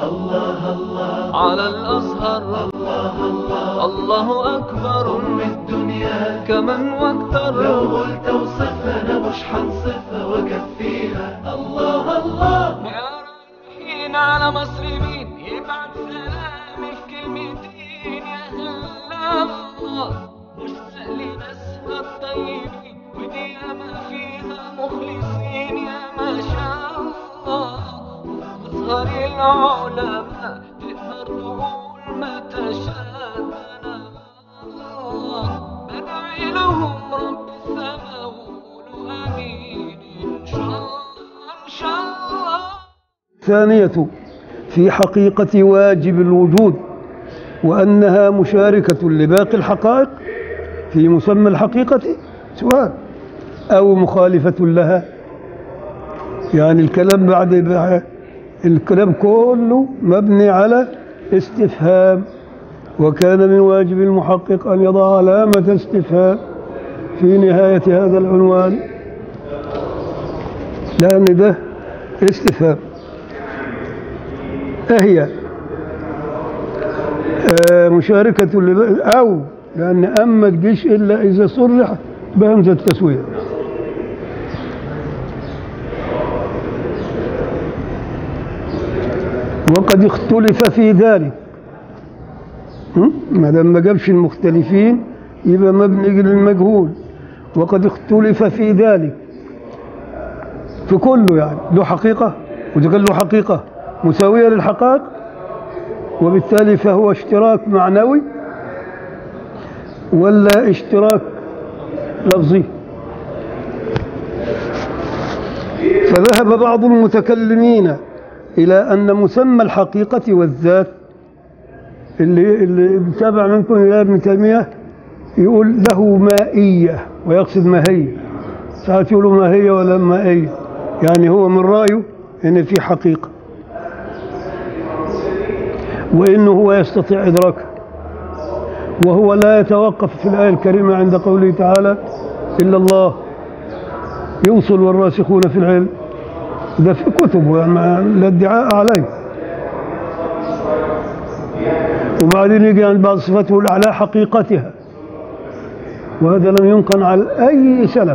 الله الله على الأزهر الله الله الله أكبر أم الدنيا كمن واكتر لو قلت وصفها أنا مش هنصفها وأكفيها الله الله يا رايحين على مصر مين يبعت سلامي في كلمتين يا هلا الله مشتاق لناسها الطيبين ودي ما فيها مخلصين يا ما شاء الله أزهر العلماء تقدر تقول ما تشاء الله بدعي لهم رب السماء وقولوا آمين إن شاء الله إن شاء الله الثانية في حقيقة واجب الوجود وأنها مشاركة لباقي الحقائق في مسمى الحقيقة سؤال أو مخالفة لها يعني الكلام بعد بعد- الكلام كله مبني على استفهام وكان من واجب المحقق أن يضع علامة استفهام في نهاية هذا العنوان لأن ده استفهام هي آه، مشاركة لب- أو لأن أما تجيش إلا إذا صرح بهمزة التسوية وقد اختلف في ذلك هم؟ ما دام ما جابش المختلفين يبقى مبني للمجهول وقد اختلف في ذلك في كله يعني له حقيقة وإذا كان له حقيقة مساوية للحقائق وبالتالي فهو اشتراك معنوي ولا اشتراك لفظي فذهب بعض المتكلمين إلى أن مسمى الحقيقة والذات اللي اللي تابع منكم إلى ابن تيمية يقول له مائية ويقصد ماهية ساعات يقولوا ماهية ولا مائية يعني هو من رأيه إن في حقيقة وإنه هو يستطيع إدراكها وهو لا يتوقف في الآية الكريمة عند قوله تعالى إلا الله يوصل والراسخون في العلم ده في كتب يعني ما- لا ادعاء عليه وبعدين يجي عند بعض صفاته يقول على حقيقتها وهذا لم ينقل على أي سلف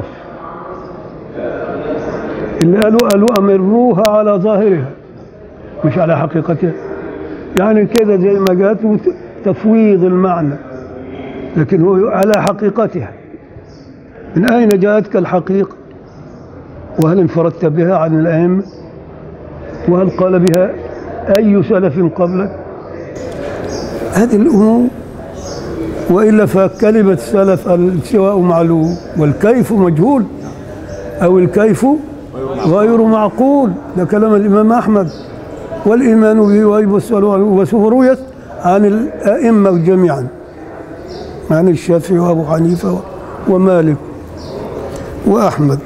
اللي قالوا قالوا أمروها على ظاهرها مش على حقيقتها يعني كده زي ما جاءت وت- تفويض المعنى لكن هو على حقيقتها من أين جاءتك الحقيقة وهل انفردت بها عن الأئمة وهل قال بها أي سلف قبلك هذه الأمور وإلا فكلمة السلف السواء معلوم والكيف مجهول أو الكيف غير معقول ده كلام الإمام أحمد والإيمان به ويبسل وسهروية عن الأئمة جميعا عن الشافعي وأبو حنيفة ومالك وأحمد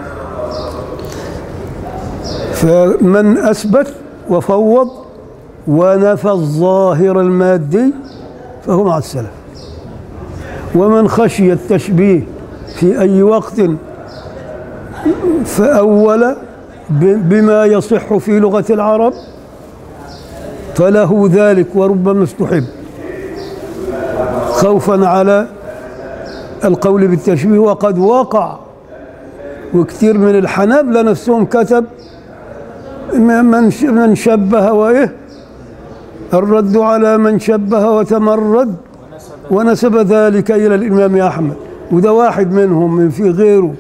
فمن أثبت وفوض ونفى الظاهر المادي فهو مع السلف ومن خشي التشبيه في أي وقت فأول ب- بما يصح في لغة العرب فله ذلك وربما استحب خوفا على القول بالتشبيه وقد وقع وكثير من الحنابلة نفسهم كتب من ش- من شبه وإيه الرد على من شبه وتمرد ونسب ذلك إلى الإمام أحمد وده واحد منهم من في غيره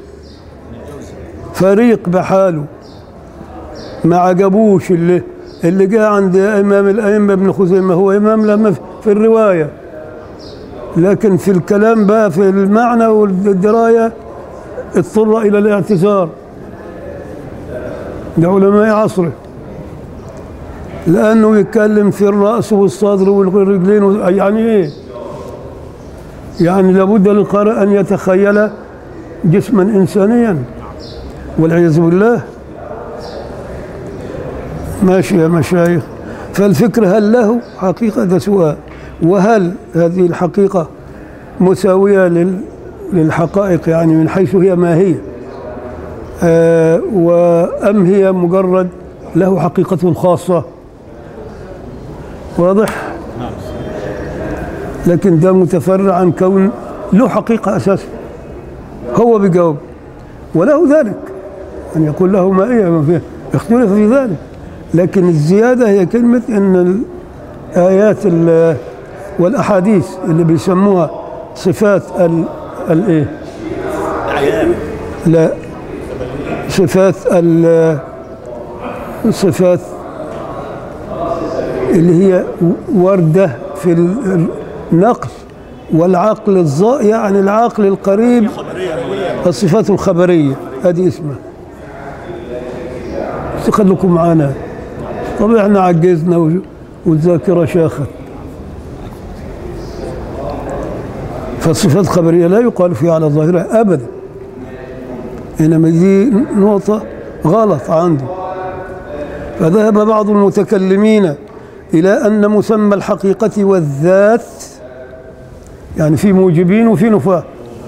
فريق بحاله ما عجبوش اللي اللي جاء عند إمام الأئمة ابن خزيمة هو إمام لما في- في الرواية لكن في الكلام بقى في المعنى والدراية اضطر إلى الاعتذار لعلماء عصره لأنه يتكلم في الرأس والصدر والرجلين و- يعني إيه يعني لابد للقارئ أن يتخيل جسما إنسانيا والعياذ بالله ماشي يا مشايخ فالفكر هل له حقيقة ده سؤال وهل هذه الحقيقة مساوية لل- للحقائق يعني من حيث هي ما هي آه وأم هي مجرد له حقيقة خاصة واضح لكن ده متفرع عن كون له حقيقة أساسا هو بيجاوب وله ذلك أن يقول له ما هي ما فيه اختلف في ذلك لكن الزيادة هي كلمة أن الآيات ال- والأحاديث اللي بيسموها صفات ال الإيه؟ لا صفات ال صفات اللي هي وردة في النقل والعقل الظا يعني العقل القريب الصفات الخبرية هذه اسمها خليكم معانا طب احنا عجزنا و- والذاكرة شاخت فالصفات الخبرية لا يقال فيها على ظاهرها أبدا إنما دي نقطة غلط عنده فذهب بعض المتكلمين إلى أن مسمى الحقيقة والذات يعني في موجبين وفي نفاة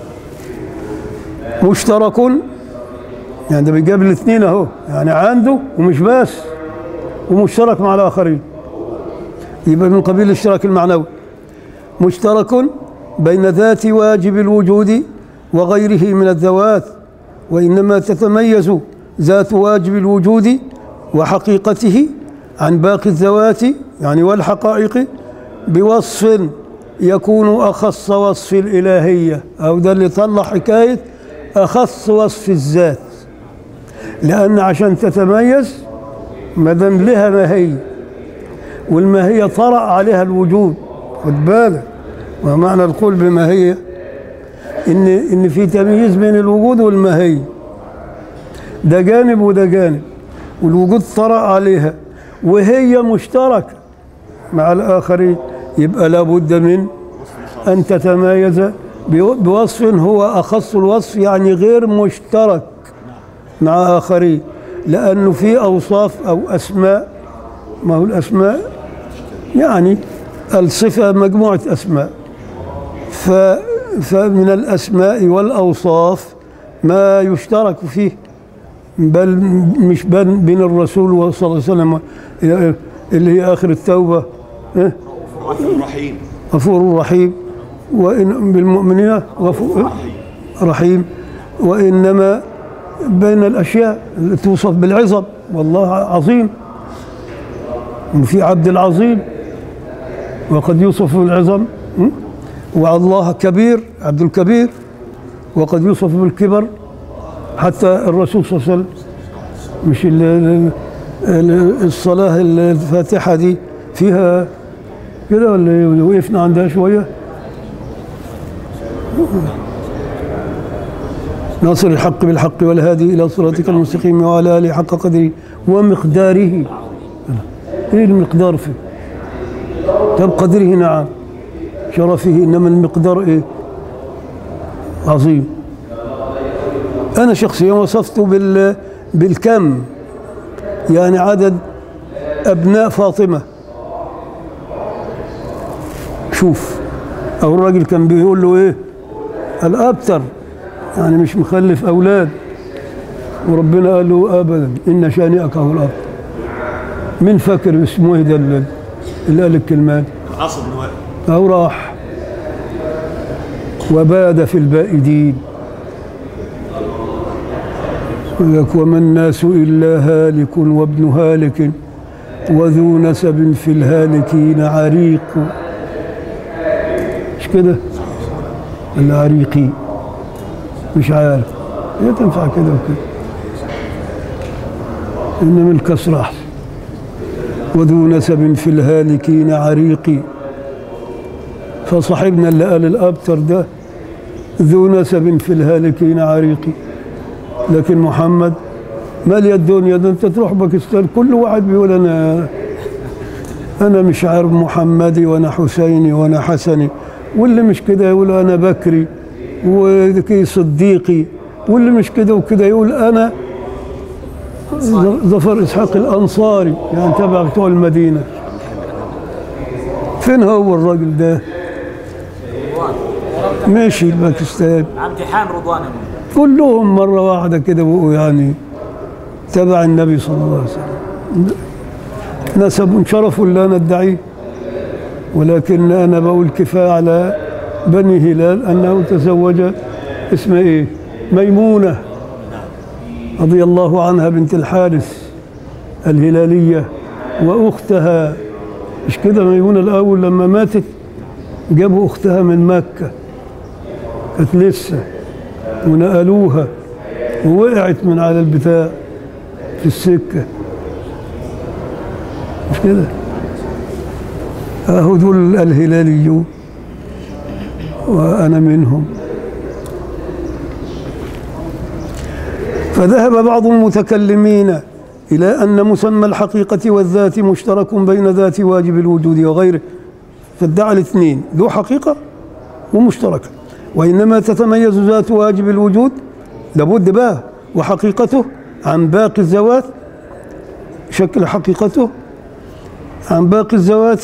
مشترك يعني ده بيجاب الاثنين اهو يعني عنده ومش بس ومشترك مع الآخرين يبقى من قبيل الاشتراك المعنوي مشترك بين ذات واجب الوجود وغيره من الذوات وإنما تتميز ذات واجب الوجود وحقيقته عن باقي الذوات يعني والحقائق بوصف يكون أخص وصف الإلهية أو ده اللي طلع حكاية أخص وصف الذات لأن عشان تتميز ما دام لها ماهية والماهية طرأ عليها الوجود خد بالك ومعنى القول بماهية إن إن في تمييز بين الوجود والماهية ده جانب وده جانب والوجود طرأ عليها وهي مشتركة مع الآخرين يبقى لابد من أن تتمايز بو- بوصف هو أخص الوصف يعني غير مشترك مع آخرين لأنه في أوصاف أو أسماء ما هو الأسماء يعني الصفة مجموعة أسماء ف فمن الأسماء والأوصاف ما يشترك فيه بل مش بين بين الرسول صلى الله عليه وسلم اللي هي آخر التوبة إيه؟ رحيم غفور رحيم وإن بالمؤمنين غفور رحيم وإنما بين الأشياء اللي توصف بالعظم والله عظيم وفي عبد العظيم وقد يوصف بالعظم م? والله كبير عبد الكبير وقد يوصف بالكبر حتى الرسول صلى الله عليه وسلم مش ال- ال- ال- الصلاة الفاتحة دي فيها كده ولا إيه؟ ولا وقفنا عندها شوية ناصر الحق بالحق والهادي إلى صراطك المستقيم وعلى آله حق قدره ومقداره إيه المقدار فيه طب قدره نعم شرفه إنما المقدار إيه عظيم أنا شخصيا وصفته بال بالكم يعني عدد أبناء فاطمة شوف أو الراجل كان بيقول له إيه الأبتر يعني مش مخلف أولاد وربنا قال له أبدا إن شانئك هو الأبتر من فاكر اسمه إيه ده اللي اللي قال الكلمات عاصم بن وائل أو راح وباد في البائدين يقول لك وما الناس إلا هالك وابن هالك وذو نسب في الهالكين عريق مش كده العريقي مش عارف هي تنفع كده وكده إنما الكسر أحسن وذو نسب في الهالكين عريقي فصاحبنا اللي قال الأبتر ده ذو نسب في الهالكين عريقي لكن محمد مالية الدنيا ده انت تروح باكستان كل واحد بيقول انا انا مش عارف محمدي وانا حسيني وانا حسني واللي مش كده يقول انا بكري وكي صديقي واللي مش كده وكده يقول انا ظ- ظفر اسحاق الانصاري يعني تبع بتوع المدينه فين هو الراجل ده ماشي باكستان امتحان رضوان كلهم مرة واحدة كده بقوا يعني تبع النبي صلى الله عليه وسلم نسب شرف لا ندعيه ولكن أنا بقول كفاية على بني هلال أنه تزوج اسمها إيه ميمونة رضي الله عنها بنت الحارث الهلالية وأختها مش كده ميمونة الأول لما ماتت جابوا أختها من مكة كانت لسه ونقلوها ووقعت من على البتاع في السكة مش كده أهو دول الهلاليون وأنا منهم فذهب بعض المتكلمين إلى أن مسمى الحقيقة والذات مشترك بين ذات واجب الوجود وغيره فادعى الاثنين ذو حقيقة ومشتركة وإنما تتميز ذات واجب الوجود لابد بقى وحقيقته عن باقي الذوات شكل حقيقته عن باقي الذوات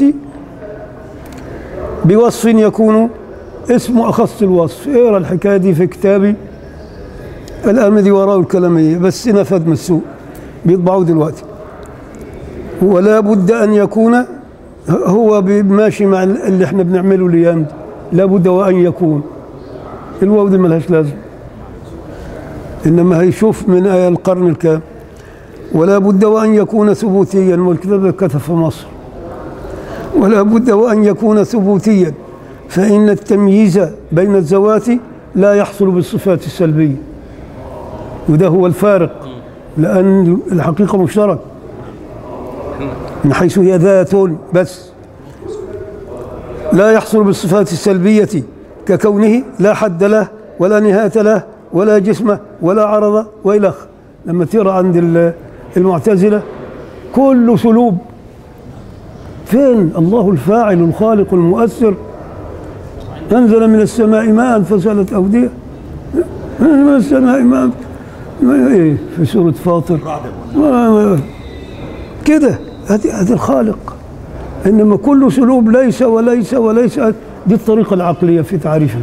بوصف يكون اسمه أخص الوصف اقرا الحكاية دي في كتابي الأمدي وراء الكلامية بس نفد من السوق بيطبعوه دلوقتي ولا بد أن يكون هو ماشي مع اللي احنا بنعمله الأيام دي لا بد وأن يكون الواو دي ملهاش لازمة إنما هيشوف من آية القرن الكام ولا بد وأن يكون ثبوتيا والكتاب كتب في مصر ولا بد وأن يكون ثبوتيا فإن التمييز بين الذوات لا يحصل بالصفات السلبية وده هو الفارق لأن الحقيقة مشترك من حيث هي ذات بس لا يحصل بالصفات السلبية ككونه لا حد له ولا نهاية له ولا جسمه ولا عرض وإلخ لما ترى عند ال- المعتزلة كل سلوب فين الله الفاعل الخالق المؤثر أنزل من السماء ماء فسالت أودية من السماء ماء ما- إيه في سورة فاطر ما- ما- كده هذه هذه الخالق إنما كل سلوب ليس وليس وليس دي الطريقة العقلية في تعريفه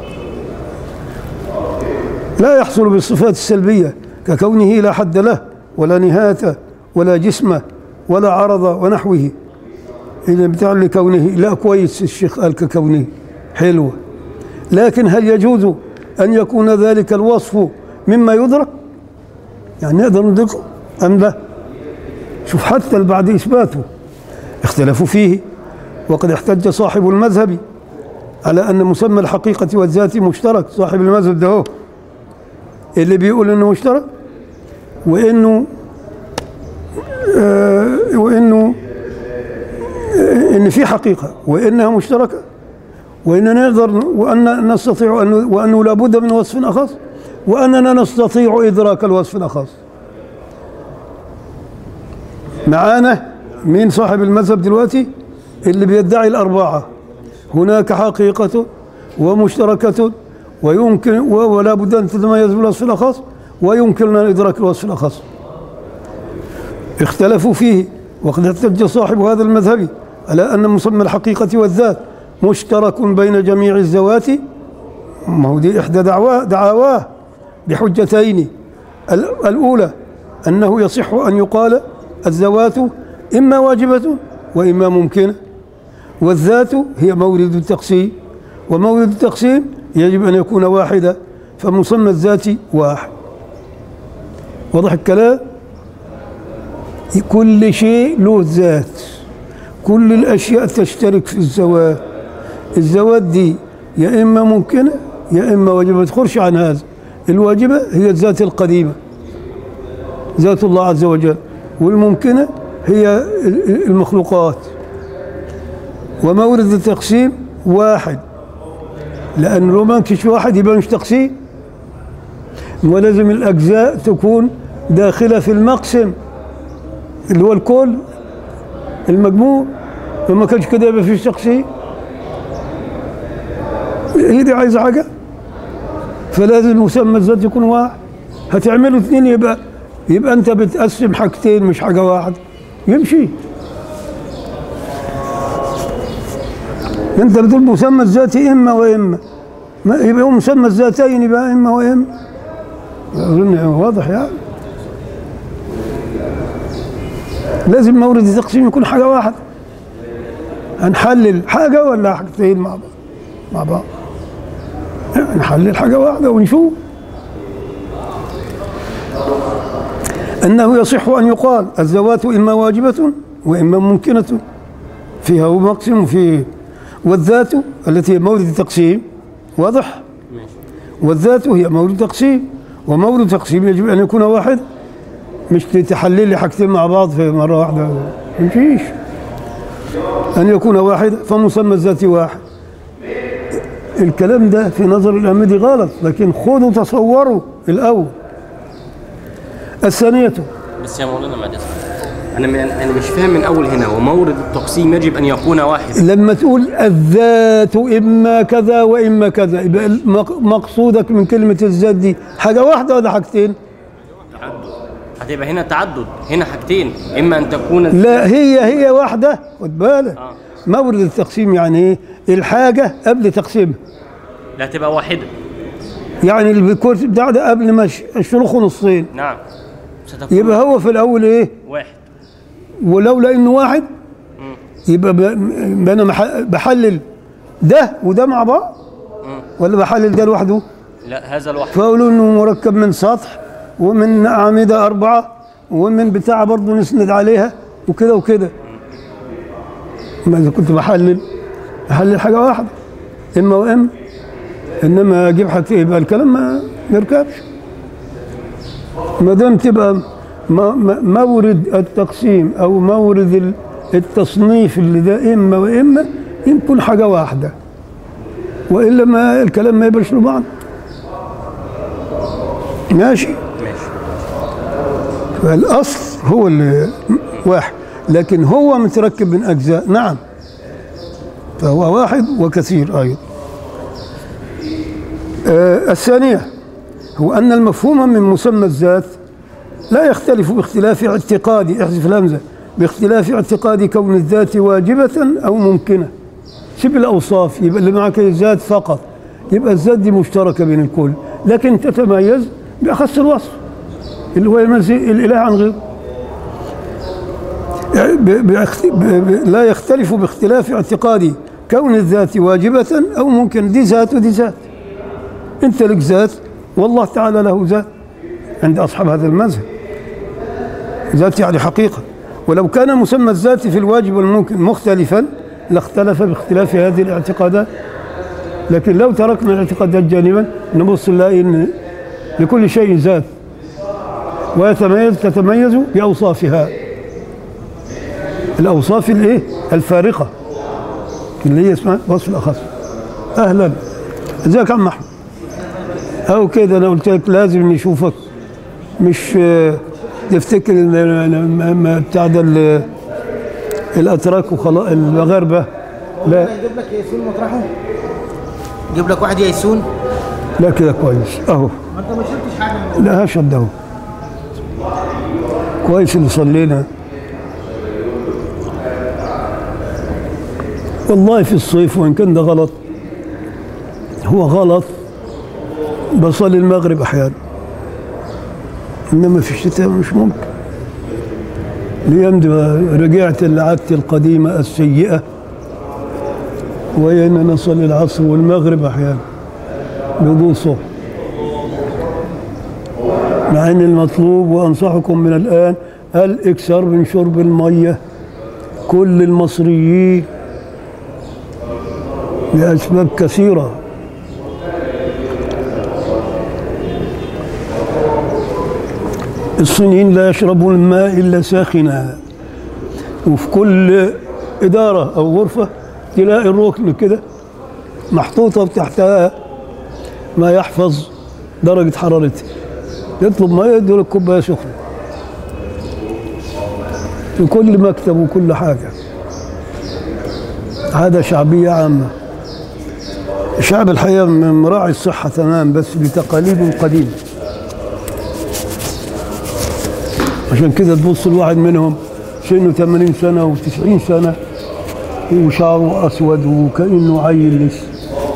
لا يحصل بالصفات السلبية ككونه لا حد له ولا نهاية ولا جسم ولا عرض ونحوه إذا بتاع لكونه لا كويس الشيخ قال ككونه حلوة لكن هل يجوز أن يكون ذلك الوصف مما يدرك يعني نقدر ندركه أم لا شوف حتى بعد إثباته اختلفوا فيه وقد احتج صاحب المذهب على أن مسمى الحقيقة والذات مشترك صاحب المذهب ده هو اللي بيقول انه مشترك وانه آه وانه آه ان في حقيقه وانها مشتركه واننا نقدر وان نستطيع أن وانه لابد من وصف اخص واننا نستطيع ادراك الوصف الاخص معانا مين صاحب المذهب دلوقتي اللي بيدعي الاربعه هناك حقيقه ومشتركه ويمكن ولا بد ان تتميز بالوصف الاخص ويمكننا ادراك الوصف الاخص اختلفوا فيه وقد احتج صاحب هذا المذهب على ان مسمى الحقيقه والذات مشترك بين جميع الذوات ما هو دي احدى دعواه دعاواه بحجتين ال- الاولى انه يصح ان يقال الذوات اما واجبه واما ممكنه والذات هي مورد التقسيم ومورد التقسيم يجب أن يكون واحدا فمسمى الذات واحد واضح الكلام كل شيء له ذات كل الأشياء تشترك في الزوات الزوات دي يا إما ممكنة يا إما واجبة ما تخرج عن هذا الواجبة هي الذات القديمة ذات الله عز وجل والممكنة هي المخلوقات ومورد التقسيم واحد لأن لو ما كانش واحد يبقى مش تقسيم ولازم الأجزاء تكون داخلة في المقسم اللي هو الكل المجموع وما كانش كده يبقى فيش تقسيم هي دي عايزة حاجة فلازم مسمى الذات يكون واحد هتعملوا اثنين يبقى يبقى انت بتقسم حاجتين مش حاجة واحدة يمشي انت بتقول مسمى الذاتي اما واما ما يبقى هو مسمى الذاتين يبقى اما واما اظن واضح يعني لازم مورد التقسيم يكون حاجه واحده هنحلل حاجة ولا حاجتين مع بعض مع بعض نحلل حاجة واحدة ونشوف أنه يصح أن يقال الزوات إما واجبة وإما ممكنة فيها مقسم وفيه والذات التي هي مورد التقسيم واضح والذات هي مورد التقسيم ومورد التقسيم يجب أن يكون واحد مش تحلل لي حاجتين مع بعض في مرة واحدة ما فيش أن يكون واحد فمسمى الذات واحد الكلام ده في نظر الأمدي غلط لكن خذوا تصوروا الأول الثانية بس يا مولانا معلش انا من انا مش فاهم من اول هنا ومورد التقسيم يجب ان يكون واحد لما تقول الذات إما كذا وإما كذا يبقى المق- مقصودك من كلمة الذات دي حاجة واحدة ولا حاجتين هتبقى هنا تعدد هنا حاجتين اما ان تكون لا هي هي واحدة خد بالك آه. مورد التقسيم يعني ايه الحاجة قبل تقسيمها لا تبقى واحده يعني الكرسي بتاع ده قبل ما ش- الشروخ نصين نعم ستكون يبقى هو في الأول ايه واحد ولولا انه واحد يبقى ب- ب- انا مح- بحلل ده وده مع بعض ولا بحلل ده لوحده لا هذا الواحد فقالوا انه مركب من سطح ومن اعمده اربعه ومن بتاع برضه نسند عليها وكده وكده ما اذا كنت بحلل بحلل حاجه واحده اما واما انما اجيب حاجتين يبقى الكلام ما يركبش ما دام تبقى م- م- مورد التقسيم او مورد ال- التصنيف اللي ده اما واما يكون حاجه واحده والا ما الكلام ما يبقاش له معنى ماشي ماشي فالاصل هو اللي واحد لكن هو متركب من اجزاء نعم فهو واحد وكثير ايضا آه الثانيه هو ان المفهوم من مسمى الذات لا يختلف باختلاف اعتقاد احذف الهمزه باختلاف اعتقاد كون الذات واجبه او ممكنه سيب الاوصاف يبقى اللي معك الذات فقط يبقى الذات دي مشتركه بين الكل لكن تتميز باخص الوصف اللي هو يميز الاله عن غيره ب- باخت- ب- ب- لا يختلف باختلاف اعتقاد كون الذات واجبة أو ممكن دي ذات ودي ذات أنت لك ذات والله تعالى له ذات عند أصحاب هذا المذهب ذات يعني حقيقة ولو كان مسمى الذات في الواجب والممكن مختلفا لاختلف باختلاف هذه الاعتقادات لكن لو تركنا الاعتقادات جانبا نبص نلاقي ان لكل شيء ذات ويتميز تتميز باوصافها الاوصاف الايه الفارقه اللي هي اسمها وصف الاخص اهلا ازيك يا عم احمد او كده انا قلت لك لازم نشوفك مش آه، تفتكر ان أنا- ما- بتاع ده ال- الاتراك وخلاص المغاربه لا يجيب لك ياسون مطرحه يجيب لك واحد ياسون لا كده كويس اهو ما انت ما شفتش حاجه لا هشهد اهو كويس اللي صلينا والله في الصيف وان كان ده غلط هو غلط بصلي المغرب احيانا انما في الشتاء مش ممكن اليوم ده رجعت لعادتي القديمه السيئه وهي ان نصلي العصر والمغرب احيانا بدون صبح مع ان المطلوب وانصحكم من الان الاكثار من شرب الميه كل المصريين لاسباب كثيره الصينيين لا يشربون الماء الا ساخنا وفي كل اداره او غرفه تلاقي الركن كده محطوطه تحتها ما يحفظ درجه حرارته يطلب ميه يدوا لك كوبايه سخنه في كل مكتب وكل حاجه عاده شعبيه عامه الشعب الحقيقه مراعي الصحه تمام بس بتقاليد قديمه عشان كده تبص الواحد منهم سنه 80 سنه و90 سنه وشعره اسود وكانه عيل لسه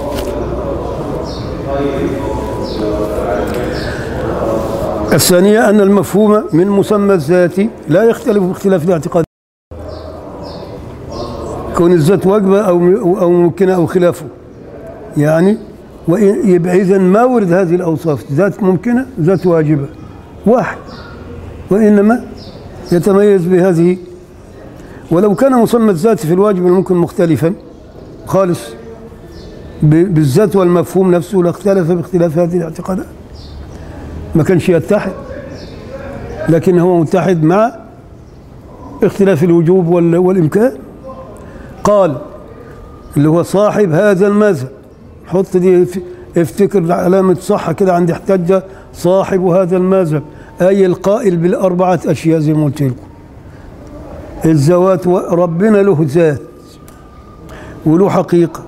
الثانية أن المفهوم من مسمى الذات لا يختلف باختلاف الاعتقاد كون الذات واجبة أو أو ممكنة أو خلافه يعني وإن- يبقى إذا ما ورد هذه الأوصاف ذات ممكنة ذات واجبة واحد وإنما يتميز بهذه ولو كان مسمى الذات في الواجب الممكن مختلفا خالص ب- بالذات والمفهوم نفسه لاختلف باختلاف هذه الاعتقادات ما كانش يتحد لكن هو متحد مع اختلاف الوجوب وال- والإمكان قال اللي هو صاحب هذا المذهب حط دي اف- افتكر علامة صح كده عند احتج صاحب هذا المذهب أي القائل بالأربعة أشياء زي ما قلت لكم الذوات و- ربنا له ذات وله حقيقة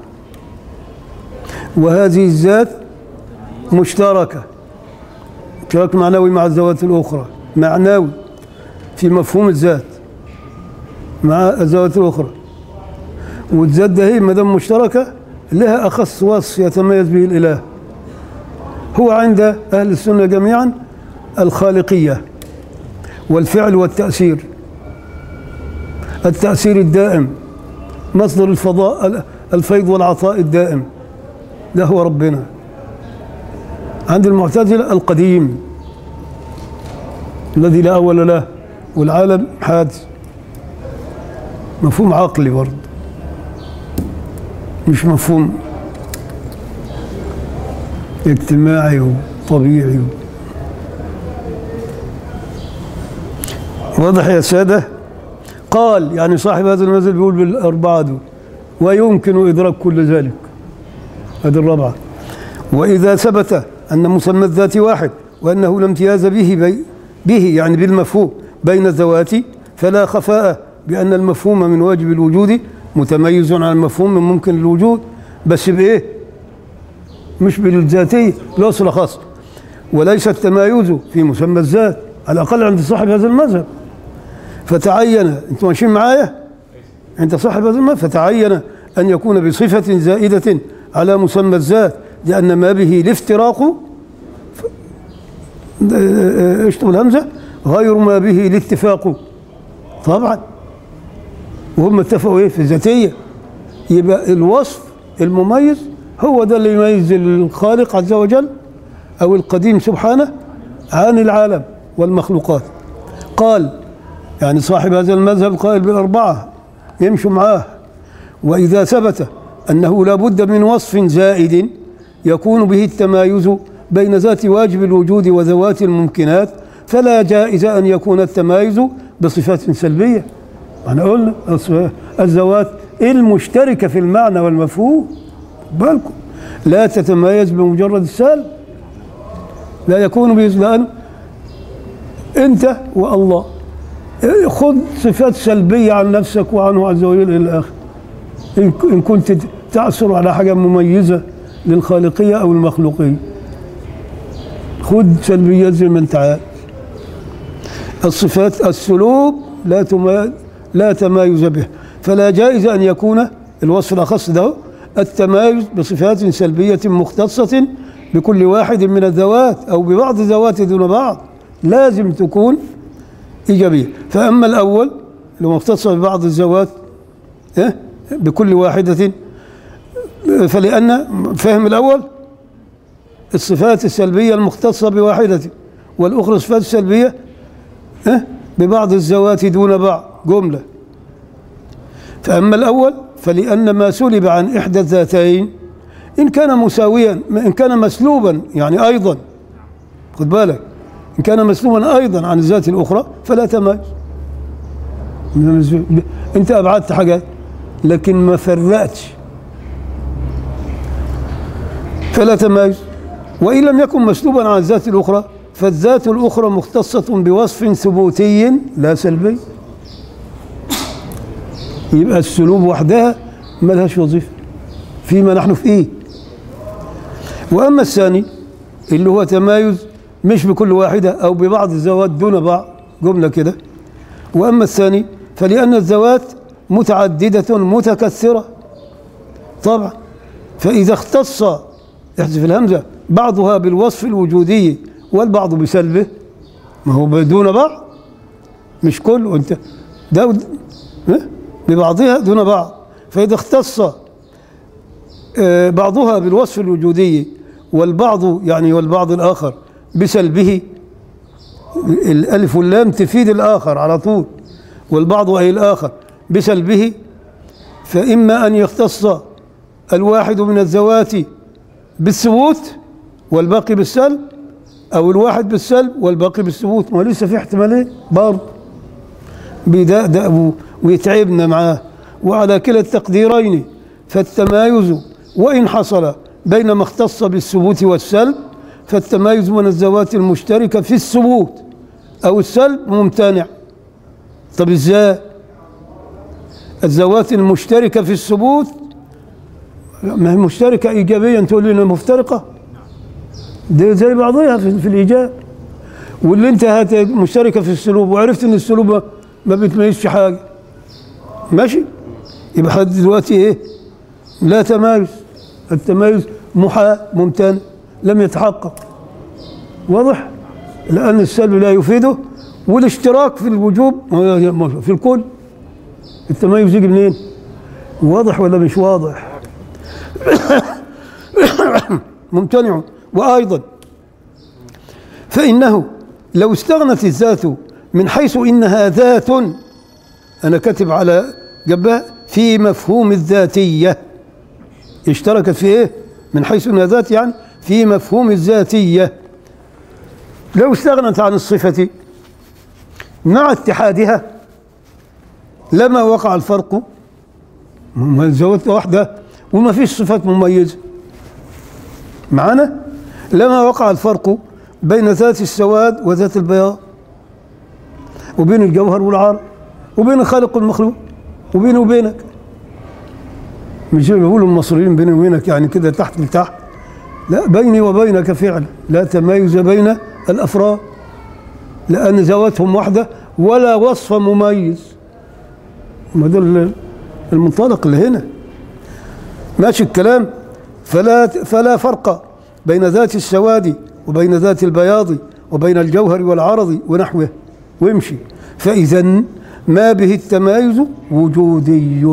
وهذه الذات مشتركة اشتراك معنوي مع الذوات الأخرى معنوي في مفهوم الذات مع الذوات الأخرى والذات ده هي ما دام مشتركة لها أخص وصف يتميز به الإله هو عند أهل السنة جميعا الخالقية والفعل والتأثير التأثير الدائم مصدر الفضاء الفيض والعطاء الدائم ده هو ربنا عند المعتزلة القديم الذي لا أول له والعالم حادث مفهوم عقلي برضه مش مفهوم اجتماعي وطبيعي واضح يا سادة قال يعني صاحب هذا المثل بيقول بالأربعة دول ويمكن إدراك كل ذلك هذه الرابعة وإذا ثبت أن مسمى الذات واحد وأنه لا امتياز به بي به يعني بالمفهوم بين الذوات فلا خفاء بأن المفهوم من واجب الوجود متميز عن المفهوم من ممكن الوجود بس بإيه؟ مش بالذاتية بالوصف الخاص وليس التمايز في مسمى الذات على الأقل عند صاحب هذا المذهب فتعين أنتم ماشيين معايا؟ عند صاحب هذا المذهب فتعين أن يكون بصفة زائدة على مسمى الذات لأن ما به الافتراق ف- اشطب الهمزة غير ما به الاتفاق طبعا وهم اتفقوا ايه في الذاتية يبقى الوصف المميز هو ده اللي يميز الخالق عز وجل أو القديم سبحانه عن العالم والمخلوقات قال يعني صاحب هذا المذهب قائل بالأربعة يمشوا معاه وإذا ثبت أنه لا بد من وصف زائد يكون به التمايز بين ذات واجب الوجود وذوات الممكنات فلا جائز أن يكون التمايز بصفات سلبية احنا قلنا الص- الذوات المشتركة في المعنى والمفهوم بالكم لا تتميز بمجرد السلب لا يكون به لأن أنت والله خذ صفات سلبية عن نفسك وعنه عز وجل إلى الآخر إن إن كنت تعثر على حاجة مميزة للخالقية أو المخلوقية خذ سلبيات زي ما أنت عايز الصفات السلوب لا تما لا تمايز به فلا جائز أن يكون الوصف الأخص ده التمايز بصفات سلبية مختصة بكل واحد من الذوات أو ببعض الذوات دون بعض لازم تكون إيجابية فأما الأول اللي مختصة ببعض الذوات إيه؟ بكل واحدة فلأن فهم الأول الصفات السلبية المختصة بواحدة والأخرى الصفات السلبية إيه؟ ببعض الذوات دون بعض جملة فأما الأول فلأن ما سلب عن إحدى الذاتين إن كان مساويا إن كان مسلوبا يعني أيضا خد بالك إن كان مسلوبا أيضا عن الذات الأخرى فلا تمايز أنت أبعدت حاجات لكن ما فرقتش فلا تمايز وإن لم يكن مسلوبا عن الذات الأخرى فالذات الأخرى مختصة بوصف ثبوتي لا سلبي يبقى السلوب وحدها ما لهاش وظيفة فيما نحن فيه وأما الثاني اللي هو تمايز مش بكل واحدة أو ببعض الذوات دون بعض جملة كده وأما الثاني فلأن الذوات متعددة متكثرة طبعا فإذا اختص احذف الهمزة بعضها بالوصف الوجودي والبعض بسلبه ما هو دون بعض مش كل وانت ده ود- ها؟ ببعضها دون بعض فإذا اختص آه، بعضها بالوصف الوجودي والبعض يعني والبعض الآخر بسلبه الألف واللام تفيد الآخر على طول والبعض أي الآخر بسلبه فإما أن يختص الواحد من الذوات بالثبوت والباقي بالسلب أو الواحد بالسلب والباقي بالثبوت ما لسه في احتمالين برضه بيدأدأ ويتعبنا معاه وعلى كلا التقديرين فالتمايز وإن حصل بين ما اختص بالثبوت والسلب فالتمايز من الذوات المشتركة في الثبوت أو السلب ممتنع طب ازاي الذوات المشتركة في الثبوت ما هي مشتركة إيجابيا تقول لي إنها مفترقة دي زي بعضها في, في الإيجاب واللي أنت هات مشتركة في السلوب وعرفت إن السلوب ما- ما بتميزش حاجة ماشي يبقى لحد دلوقتي إيه لا تمايز التمايز محا ممتنع لم يتحقق واضح لأن السلب لا يفيده والاشتراك في الوجوب في الكل التميز يجي منين واضح ولا مش واضح ممتنع وأيضا فإنه لو استغنت الذات من حيث إنها ذات أنا كاتب على جنبها في مفهوم الذاتية اشتركت في إيه؟ من حيث إنها ذات يعني في مفهوم الذاتية لو استغنت عن الصفة مع اتحادها لما وقع الفرق ما الزوات واحدة وما فيش صفات مميزة معنا لما وقع الفرق بين ذات السواد وذات البياض وبين الجوهر والعرض وبين الخالق والمخلوق وبيني وبينك مش زي ما بيقولوا المصريين بيني وبينك يعني كده تحت لتحت لا بيني وبينك فعلا لا تمايز بين الافراد لان ذواتهم واحده ولا وصف مميز ما ده ال- المنطلق اللي هنا ماشي الكلام فلا فلا فرق بين ذات السواد وبين ذات البياض وبين الجوهر والعرض ونحوه وامشي فإذا ما به التمايز وجودي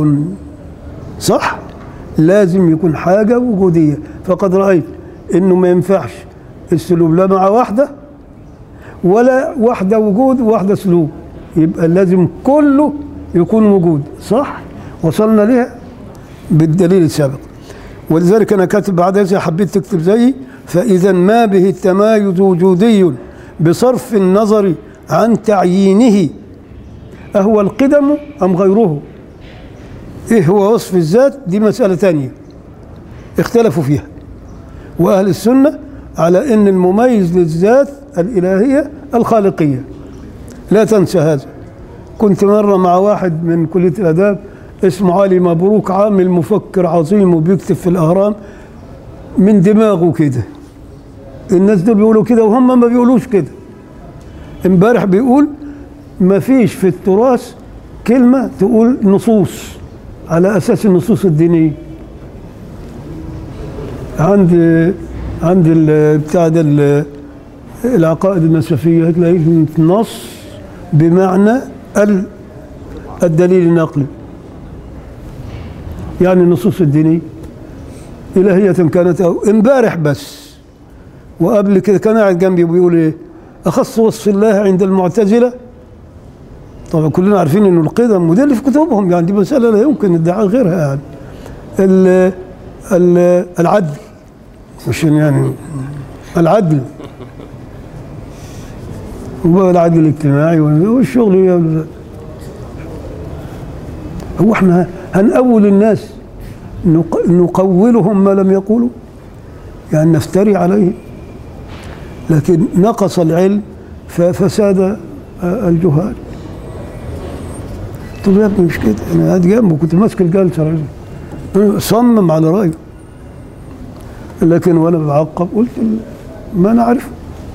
صح لازم يكون حاجة وجودية فقد رأيت إنه ما ينفعش السلوب لا مع واحدة ولا واحدة وجود وواحدة سلوب يبقى لازم كله يكون وجود صح وصلنا لها بالدليل السابق ولذلك أنا كاتب بعد هذا حبيت تكتب زيي فإذا ما به التمايز وجودي بصرف النظر عن تعيينه أهو القدم أم غيره إيه هو وصف الذات دي مسألة تانية اختلفوا فيها وأهل السنة على أن المميز للذات الإلهية الخالقية لا تنسى هذا كنت مرة مع واحد من كلية الآداب اسمه علي مبروك عامل مفكر عظيم وبيكتب في الأهرام من دماغه كده الناس دول بيقولوا كده وهم ما بيقولوش كده امبارح بيقول ما فيش في التراث كلمة تقول نصوص على أساس النصوص الدينية عند عند ال- بتاع ده ال- العقائد النسفية هتلاقيه نص بمعنى ال- الدليل النقلي يعني النصوص الدينية إلهية كانت أو امبارح بس وقبل كده كان قاعد جنبي بيقول إيه أخص وصف الله عند المعتزلة طبعا كلنا عارفين إنه القدم وده اللي في كتبهم يعني دي مسألة لا يمكن ادعاء غيرها يعني ال- ال- العدل مش يعني العدل والعدل الاجتماعي والشغل هو احنا هنأول الناس نق- نقولهم ما لم يقولوا يعني نفتري عليهم لكن نقص العلم ففساد آه، الجهال قلت له يا ابني مش كده انا قاعد جنبه كنت ماسك الجلسه راجل. أنا صمم على رايه لكن وانا بعقب قلت ما نعرفه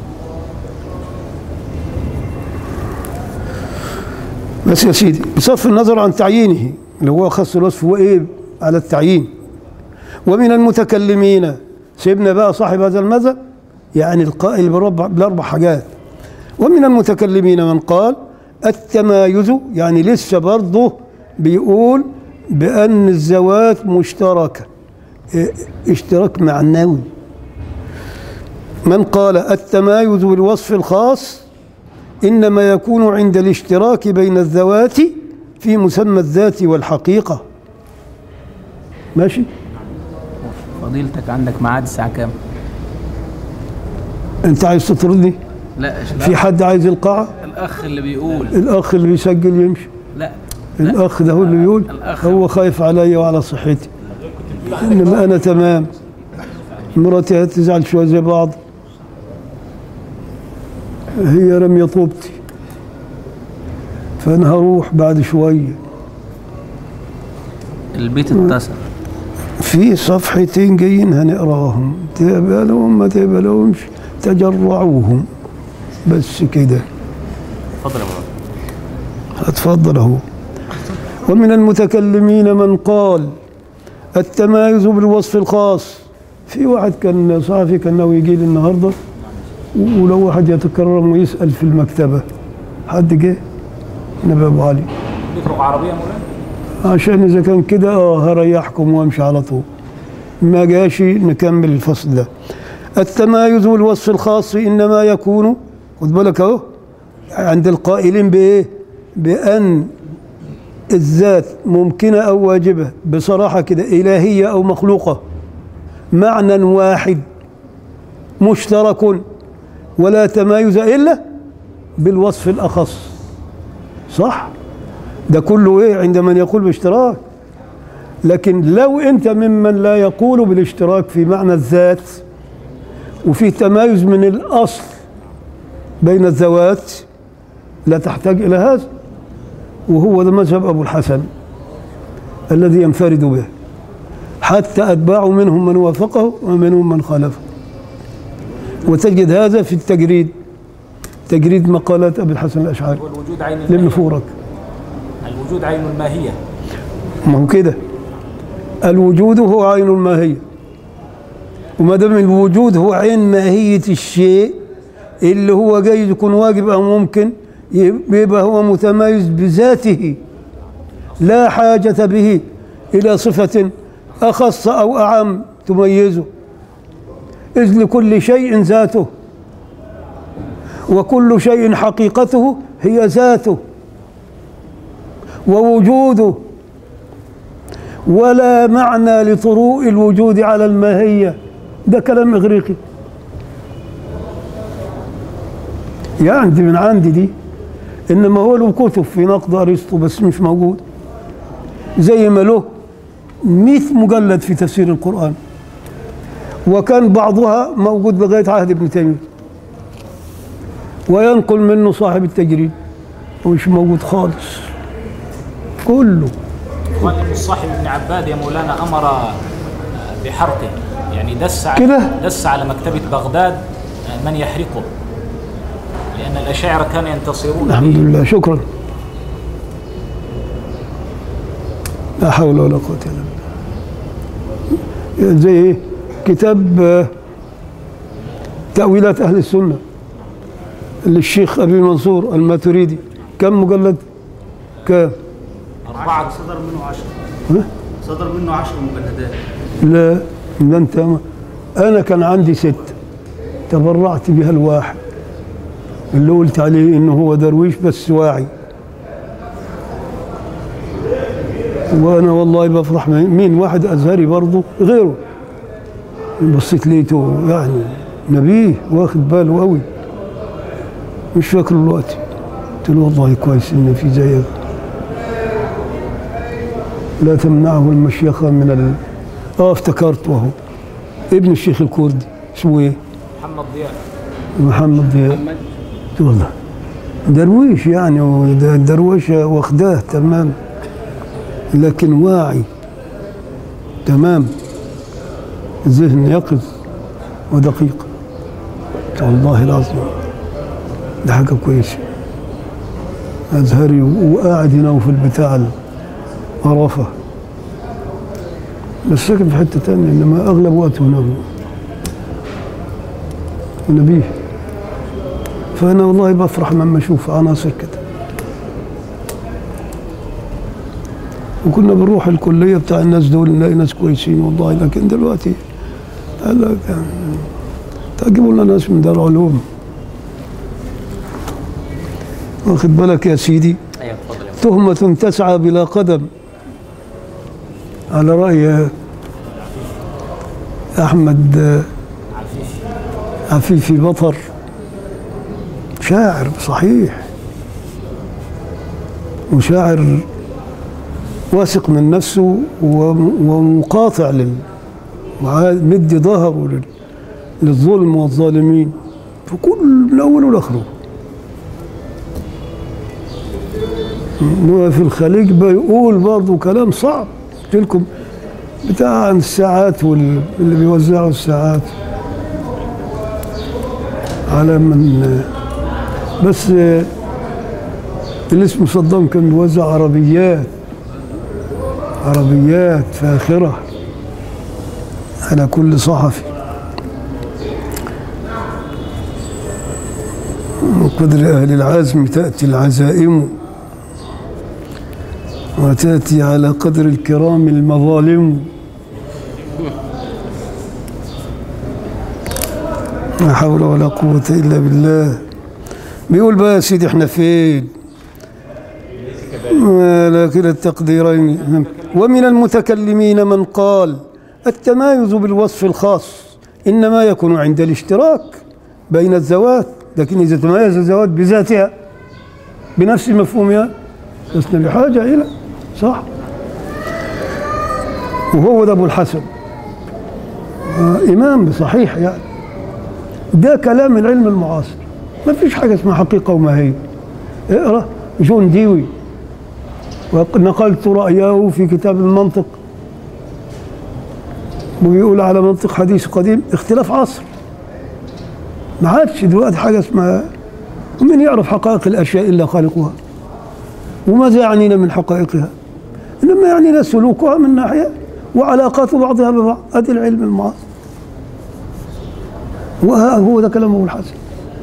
بس يا سيدي بصرف النظر عن تعيينه اللي هو خص الوصف هو ايه على التعيين ومن المتكلمين سيبنا بقى صاحب هذا المذهب يعني القائل بربع باربع حاجات ومن المتكلمين من قال التمايز يعني لسه برضه بيقول بأن الذوات مشتركة اه، اشتراك معنوي من قال التمايز بالوصف الخاص إنما يكون عند الاشتراك بين الذوات في مسمى الذات والحقيقة ماشي فضيلتك عندك ميعاد الساعة كام؟ انت عايز تطردني لا في حد عايز القاعة الأخ اللي بيقول الأخ اللي بيسجل يمشي لا الأخ ده هو اللي بيقول الأخ. هو خايف عليا وعلى صحتي إنما أنا تمام مراتي هتزعل شوية زي بعض هي رمية طوبتي فأنا هروح بعد شوية البيت اتسع في صفحتين جايين هنقراهم تقبل لهم ما تقبلهمش تجرعوهم بس كده اتفضل يا مولانا اتفضل اهو ومن المتكلمين من قال التمايز بالوصف الخاص في واحد كان صحفي كان ناوي يجي لي النهارده ولو واحد يتكرم ويسال في المكتبه حد جه نبي ابو علي بيقرأ عربية مولانا عشان اذا كان كده اه هريحكم وامشي على طول ما جاش نكمل الفصل ده التمايز بالوصف الخاص انما يكون خد بالك اهو عند القائلين بايه بان الذات ممكنه او واجبه بصراحه كده الهيه او مخلوقه معنى واحد مشترك ولا تمايز الا بالوصف الاخص صح ده كله ايه عند من يقول باشتراك لكن لو انت ممن لا يقول بالاشتراك في معنى الذات وفي تمايز من الاصل بين الذوات لا تحتاج الى هذا وهو ده مذهب ابو الحسن الذي ينفرد به حتى اتباعه منهم من وافقه ومنهم من خالفه وتجد هذا في التجريد تجريد مقالات ابي الحسن الاشعري والوجود عين الماهية للنفورك الوجود عين الماهية ما هو كده الوجود هو عين الماهية وما دام الوجود هو عين ماهية الشيء اللي هو جايز يكون واجب أو ممكن يبقى هو متميز بذاته لا حاجة به إلى صفة أخص أو أعم تميزه إذ لكل شيء ذاته وكل شيء حقيقته هي ذاته ووجوده ولا معنى لطروء الوجود على الماهية ده كلام إغريقي يعني دي من عندي دي إنما هو له كتب في نقد أرسطو بس مش موجود زي ما له 100 مجلد في تفسير القرآن وكان بعضها موجود لغاية عهد ابن تيمية وينقل منه صاحب التجريد ومش موجود خالص كله وقال إن الصاحب ابن عباد يا مولانا أمر بحرقه يعني دس على كده؟ دس على مكتبة بغداد من يحرقه لأن الأشاعرة كانوا ينتصرون الحمد به لله شكرا لا حول ولا قوة إلا بالله زي إيه؟ كتاب آه، تأويلات أهل السنة للشيخ أبي منصور الماتريدي كم مجلد؟ كم؟ أربعة صدر منه عشر ها؟ صدر منه عشر مجلدات لا ده انت ما- انا كان عندي ست تبرعت بها الواحد اللي قلت عليه انه هو درويش بس واعي وانا والله بفرح من- مين واحد ازهري برضه غيره بصيت لقيته يعني نبيه واخد باله قوي مش فاكر الوقت قلت له والله كويس ان في زيك لا تمنعه المشيخة من ال... اه افتكرت وهو ابن الشيخ الكردي اسمه ايه؟ محمد ضياء محمد ضياء قلت والله درويش يعني وده- الدرويشة واخداه تمام لكن واعي تمام ذهن يقظ ودقيق قلت والله العظيم ده حاجة كويسة أزهري وقاعد هنا في البتاع عرفة بس ساكن في حتة تانية إنما أغلب وقته هنا ونبيه فأنا والله بفرح لما أشوف عناصر كده وكنا بنروح الكليه بتاع الناس دول نلاقي ناس كويسين والله لكن دلوقتي قال لك يعني تجيبوا لنا ناس من دار علوم واخد بالك يا سيدي ايوه اتفضل يا تهمة تسعى بلا قدم على رأي أحمد عفيفي بطر شاعر صحيح وشاعر واثق من نفسه وم- ومقاطع لل وعا- مدي ظهره لل- للظلم والظالمين في كل من أوله لآخره في الخليج بيقول برضه كلام صعب قلت لكم بتاع عن الساعات واللي بيوزعوا الساعات على من بس اللي اسمه صدام كان بيوزع عربيات عربيات فاخرة على كل صحفي وقدر أهل العزم تأتي العزائم وتأتي على قدر الكرام المظالم لا حول ولا قوة إلا بالله بيقول بقى يا سيدي احنا فين آه، لكن التقديرين ومن المتكلمين من قال التمايز بالوصف الخاص إنما يكون عند الاشتراك بين الذوات لكن إذا تميز الذوات بذاتها بنفس مفهومها لسنا بحاجة إلى صح وهو ده أبو الحسن آه، إمام صحيح يعني ده كلام العلم المعاصر ما فيش حاجة اسمها حقيقة وماهية اقرأ جون ديوي ونقلت رأيه في كتاب المنطق وبيقول على منطق حديث قديم اختلاف عصر ما عادش دلوقتي حاجة اسمها ومن يعرف حقائق الأشياء إلا خالقها وماذا يعنينا من حقائقها إنما يعنينا سلوكها من ناحية وعلاقات بعضها ببعض هذا العلم المعاصر وها هو ده كلام أبو الحسن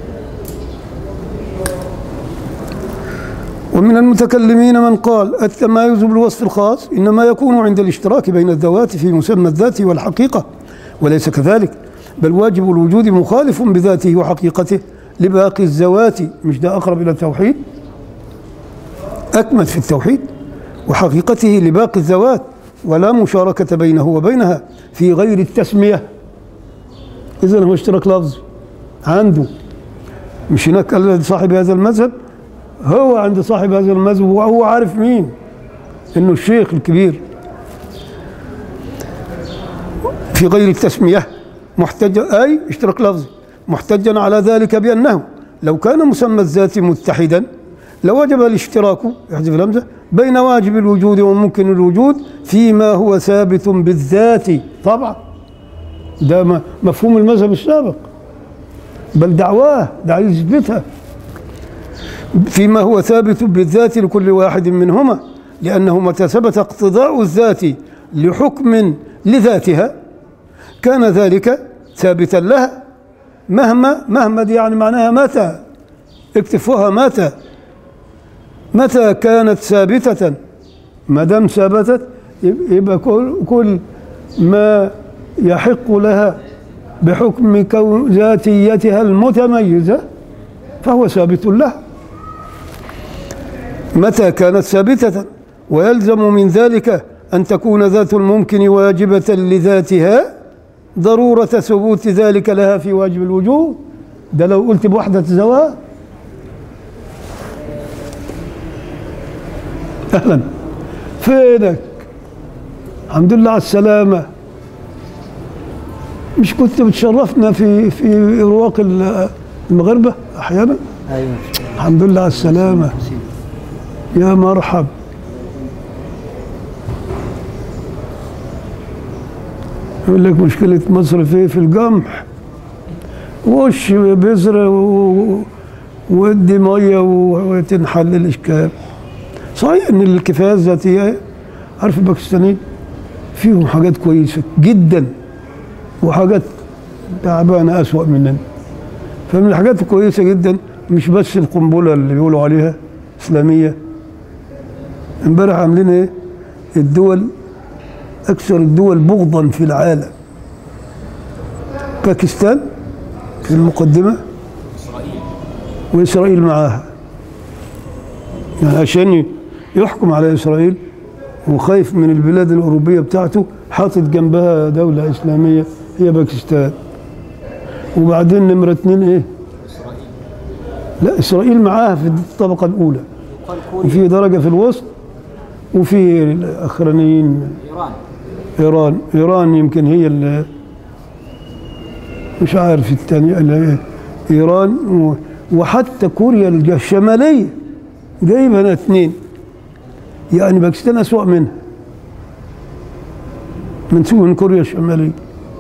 ومن المتكلمين من قال التمايز بالوصف الخاص إنما يكون عند الاشتراك بين الذوات في مسمى الذات والحقيقة وليس كذلك بل واجب الوجود مخالف بذاته وحقيقته لباقي الذوات مش ده أقرب إلى التوحيد أكمل في التوحيد وحقيقته لباقي الذوات ولا مشاركة بينه وبينها في غير التسمية إذا هو اشتراك لفظي عنده مش هناك قال صاحب هذا المذهب هو عند صاحب هذا المذهب وهو عارف مين انه الشيخ الكبير في غير التسمية محتجا أي اشتراك لفظي محتجا على ذلك بأنه لو كان مسمى الذات متحدا لوجب الاشتراك يحذف الهمزة بين واجب الوجود وممكن الوجود فيما هو ثابت بالذات طبعا ده م- مفهوم المذهب السابق بل دعواه ده عايز يثبتها فيما هو ثابت بالذات لكل واحد منهما لأنه متى ثبت اقتضاء الذات لحكم لذاتها كان ذلك ثابتا لها مهما مهما دي يعني معناها متى اكتفوها متى متى كانت ثابتة ما دام ثبتت يب- يبقى كل, كل ما يحق لها بحكم كون ذاتيتها المتميزة فهو ثابت لها متى كانت ثابتة ويلزم من ذلك أن تكون ذات الممكن واجبة لذاتها ضرورة ثبوت ذلك لها في واجب الوجود ده لو قلت بوحدة زواج أهلا فينك الحمد لله على السلامة مش كنت بتشرفنا في في رواق ال- المغاربة أحيانا ايوه الحمد لله على السلامة يا مرحب يقول لك مشكلة مصر في في القمح وش بذرة و- ودي مية و- وتنحل الإشكال صحيح إن الكفاية الذاتية عارف الباكستانيين فيهم حاجات كويسة جدا وحاجات تعبانة أسوأ مننا فمن الحاجات الكويسة جدا مش بس القنبلة اللي بيقولوا عليها إسلامية امبارح عاملين إيه؟ الدول أكثر الدول بغضا في العالم باكستان في المقدمة وإسرائيل معاها يعني عشان يحكم على إسرائيل وخايف من البلاد الأوروبية بتاعته حاطط جنبها دولة إسلامية هي باكستان وبعدين نمرة اتنين إيه؟ لا إسرائيل معاها في الطبقة الأولى وفي درجة في الوسط وفي الأخرانيين ايران إيران إيران يمكن هي اللي مش عارف الثانية اللي هي إيران و- وحتى كوريا الشمالية جايبها هنا اتنين يعني باكستان أسوأ منها من سوء من كوريا الشمالية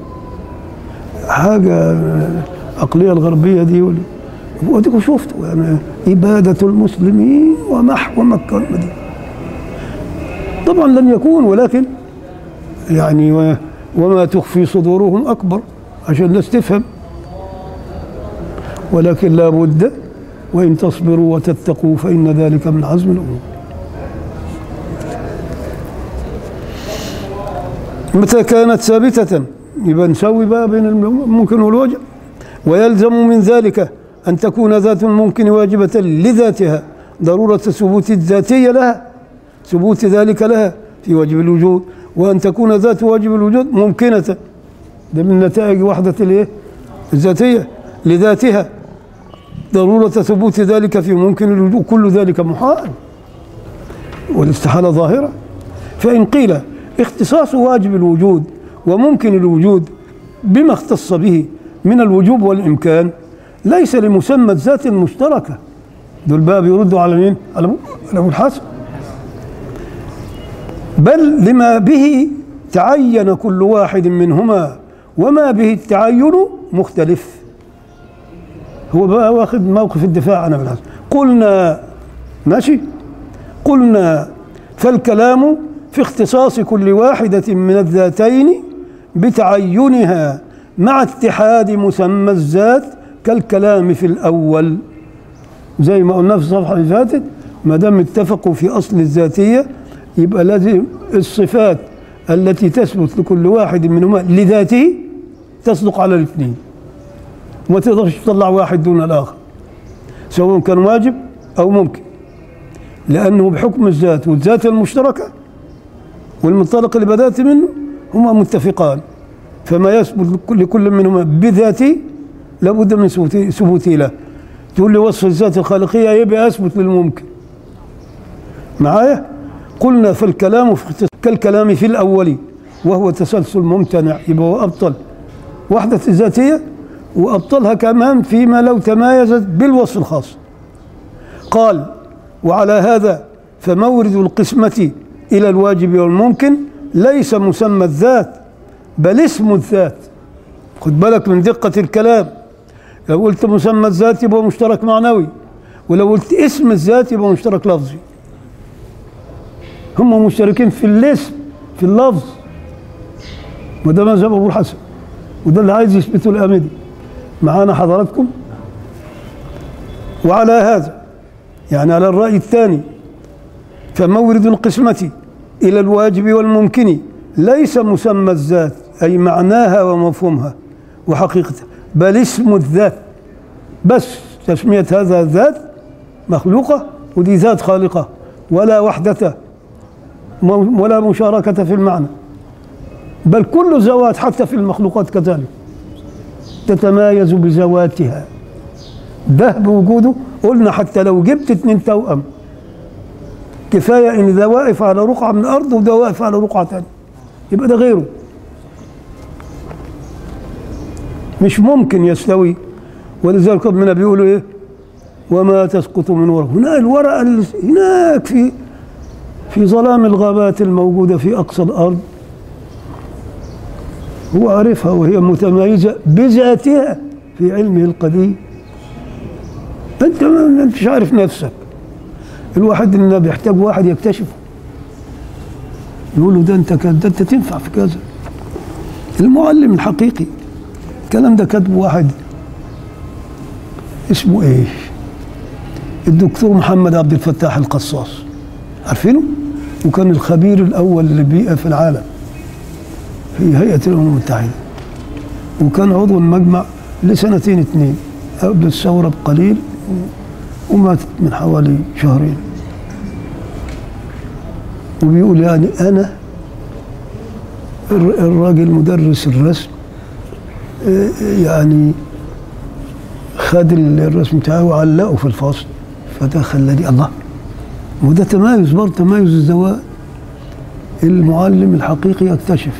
حاجة العقلية الغربية دي وال- واديكوا شفتوا يعني إبادة المسلمين ومحو مكة والمدينة طبعا لن يكون ولكن يعني و- وما تخفي صدورهم أكبر عشان الناس تفهم ولكن لا بد وإن تصبروا وتتقوا فإن ذلك من عزم الأمور متى كانت ثابتة يبقى نسوي بقى بين الممكن والواجب ويلزم من ذلك أن تكون ذات الممكن واجبة لذاتها ضرورة ثبوت الذاتية لها ثبوت ذلك لها في واجب الوجود وأن تكون ذات واجب الوجود ممكنة ده من نتائج وحدة الايه؟ الذاتية لذاتها ضرورة ثبوت ذلك في ممكن الوجود كل ذلك محال والاستحالة ظاهرة فإن قيل اختصاص واجب الوجود وممكن الوجود بما اختص به من الوجوب والإمكان ليس لمسمى ذات مشتركة دول بقى بيردوا على مين؟ على أبو- على أبو الحسن بل لما به تعين كل واحد منهما وما به التعين مختلف هو بقى واخد موقف الدفاع عن ابن الحسن قلنا ماشي قلنا فالكلام في اختصاص كل واحدة من الذاتين بتعينها مع اتحاد مسمى الذات كالكلام في الأول زي ما قلنا في الصفحة اللي فاتت ما دام اتفقوا في أصل الذاتية يبقى لازم الصفات التي تثبت لكل واحد منهما لذاته تصدق على الاثنين وما تقدرش تطلع واحد دون الآخر سواء كان واجب أو ممكن لأنه بحكم الذات والذات المشتركة والمنطلق اللي بدأت منه هما متفقان فما يثبت لكل- لكل منهما بذاته لابد من ثبوت- ثبوته له تقول لي وصف الذات الخالقية يبقى أثبت للممكن معايا قلنا فالكلام في اختص- كالكلام في الأول وهو تسلسل ممتنع يبقى هو أبطل وحدة الذاتية وأبطلها كمان فيما لو تمايزت بالوصف الخاص قال وعلى هذا فمورد القسمة إلى الواجب والممكن ليس مسمى الذات بل اسم الذات خد بالك من دقة الكلام لو قلت مسمى الذات يبقى مشترك معنوي ولو قلت اسم الذات يبقى مشترك لفظي هم مشتركين في الاسم في اللفظ وده مذهب ابو الحسن وده اللي عايز يثبته الامدي معانا حضراتكم وعلى هذا يعني على الراي الثاني فمورد القسمه الى الواجب والممكن ليس مسمى الذات اي معناها ومفهومها وحقيقتها بل اسم الذات بس تسميه هذا ذات مخلوقه ودي ذات خالقه ولا وحده م- ولا مشاركة في المعنى بل كل ذوات حتى في المخلوقات كذلك تتمايز بذواتها ده بوجوده قلنا حتى لو جبت اتنين توأم كفاية ان ده واقف على رقعة من الأرض وده واقف على رقعة تانية يبقى ده غيره مش ممكن يستوي ولذلك ربنا بيقولوا ايه وما تسقط من ورق هنا الورقة اللي هناك في في ظلام الغابات الموجودة في أقصى الأرض هو عارفها وهي متميزة بذاتها في علمه القديم أنت ما أنتش عارف نفسك الواحد إنه بيحتاج واحد يكتشفه يقول له ده أنت كذا ده أنت تنفع في كذا المعلم الحقيقي الكلام ده كاتبه واحد اسمه ايش؟ الدكتور محمد عبد الفتاح القصاص عارفينه؟ وكان الخبير الأول للبيئة في العالم في هيئة الأمم المتحدة وكان عضو المجمع لسنتين اتنين قبل الثورة بقليل ومات من حوالي شهرين وبيقول يعني أنا الر- الراجل مدرس الرسم آه، يعني خد الرسم بتاعه وعلقه في الفصل فده خلاني الله وده تمايز برضه تمايز الزواج المعلم الحقيقي يكتشف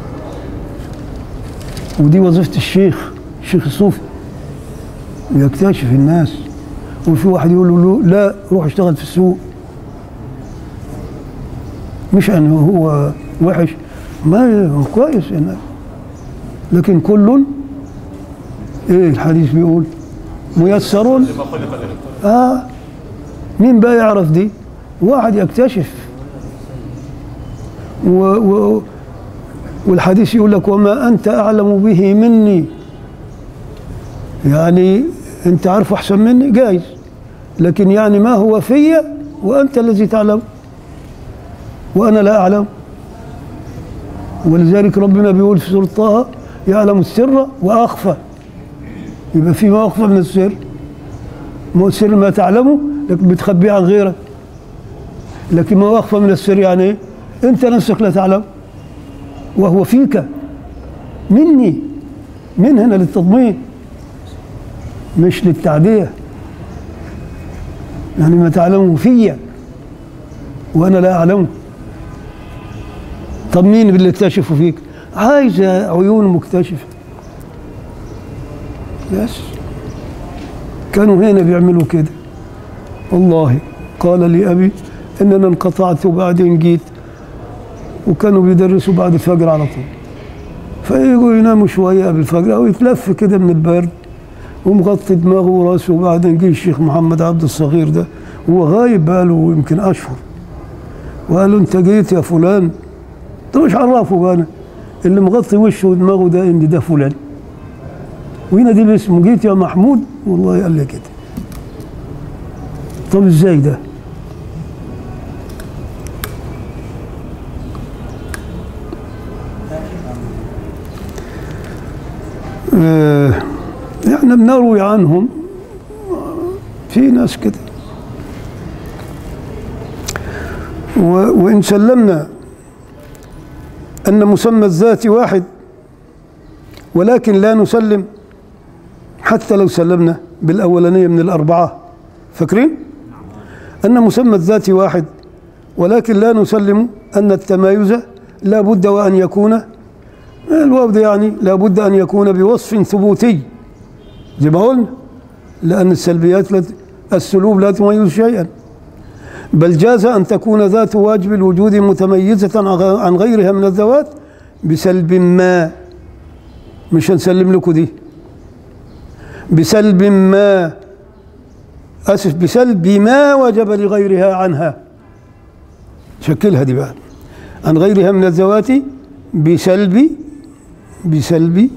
ودي وظيفة الشيخ الشيخ الصوفي يكتشف الناس وفي واحد يقول له لا روح اشتغل في السوق مش انه هو وحش ما هو كويس يعني لكن كل ايه الحديث بيقول ميسر اه مين بقى يعرف دي واحد يكتشف و و والحديث يقول لك وما انت اعلم به مني يعني انت عارف احسن مني جايز لكن يعني ما هو فيا وانت الذي تعلم وانا لا اعلم ولذلك ربنا بيقول في سوره طه يعلم السر واخفى يبقى في ما اخفى من السر ما هو السر ما تعلمه لكن بتخبيه عن غيرك لكن ما اخفى من السر يعني ايه انت نفسك لا تعلم وهو فيك مني من هنا للتضمين مش للتعدية يعني ما تعلمه فيا وأنا لا أعلمه طب مين اللي اكتشفه فيك عايزة عيون مكتشفة بس كانوا هنا بيعملوا كده والله قال لي أبي إن أنا انقطعت وبعدين جيت وكانوا بيدرسوا بعد الفجر على طول فيجوا يناموا شوية قبل الفجر أو يتلف كده من البرد ومغطي دماغه وراسه وبعدين جه الشيخ محمد عبد الصغير ده هو غايب بقاله يمكن أشهر وقال له أنت جيت يا فلان ده مش عرفه بقى أنا اللي مغطي وشه ودماغه ده إن ده فلان وهنا دي باسمه جيت يا محمود والله قال لي كده طب ازاي ده آه، احنا بنروي عنهم في ناس كده و- وإن سلمنا أن مسمى الذات واحد ولكن لا نسلم حتى لو سلمنا بالأولانية من الأربعة فاكرين؟ أن مسمى الذات واحد ولكن لا نسلم أن التمايز لا بد وأن يكون الواو ده يعني لا بد أن يكون بوصف ثبوتي زي ما قلنا لأن السلبيات لا السلوب لا تميز شيئا بل جاز أن تكون ذات واجب الوجود متميزة عن غيرها من الذوات بسلب ما مش هنسلم لكم دي بسلب ما أسف بسلب ما وجب لغيرها عنها شكلها دي بقى عن غيرها من الذوات بسلب بسلب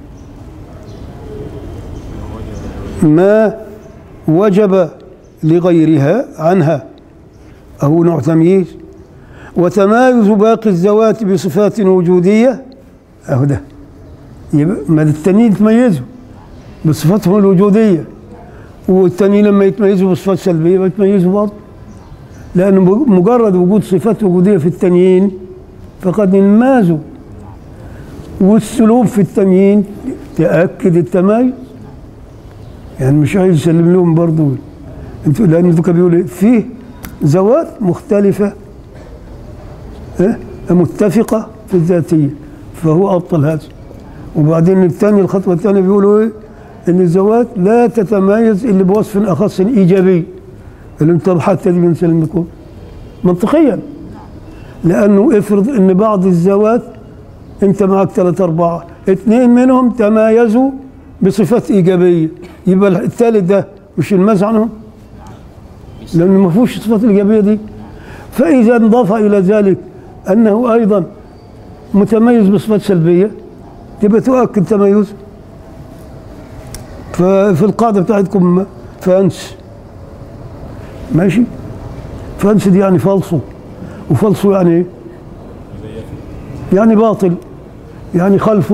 ما وجب لغيرها عنها أو نوع تمييز وتمايز باقي الذوات بصفات وجودية أهو ده يبقى ما التانيين يتميزوا بصفاتهم الوجودية والتانيين لما يتميزوا بصفات سلبية بيتميزوا برضه لأن مجرد وجود صفات وجودية في التانيين فقد انمازوا والسلوب في التانيين تأكد التمايز يعني مش عايز يسلم لهم برضه انتوا لأن انتوا كانوا بيقولوا إيه؟ فيه ذوات مختلفة إيه؟ متفقة في الذاتية فهو أبطل هذا وبعدين الثاني الخطوة الثانية بيقولوا إيه؟ إن الذوات لا تتميز إلا بوصف أخص إيجابي اللي أنت حتى دي بنسلم لكم منطقيا لأنه افرض إن بعض الذوات أنت معك ثلاثة أربعة اثنين منهم تمايزوا بصفات إيجابية يبقى الثالث ده مش الماز عنهم لأنه ما فيهوش الصفات الإيجابية دي فإذا انضاف إلى ذلك أنه أيضا متميز بصفات سلبية تبقى تؤكد تميزه ففي القاعدة بتاعتكم فانس ماشي فانس دي يعني فالصو وفلس يعني ايه يعني باطل يعني خلف